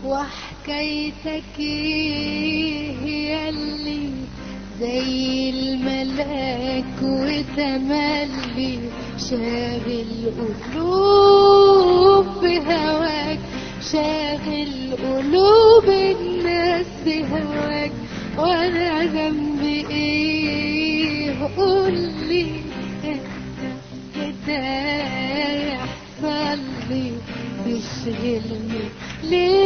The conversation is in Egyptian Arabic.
وحكايتك ايه هي اللي زي الملاك وتملي شاغل قلوب بهواك شاغل قلوب الناس بهواك وانا ذنبي ايه قولي كده يحصل لي تشغلني ليه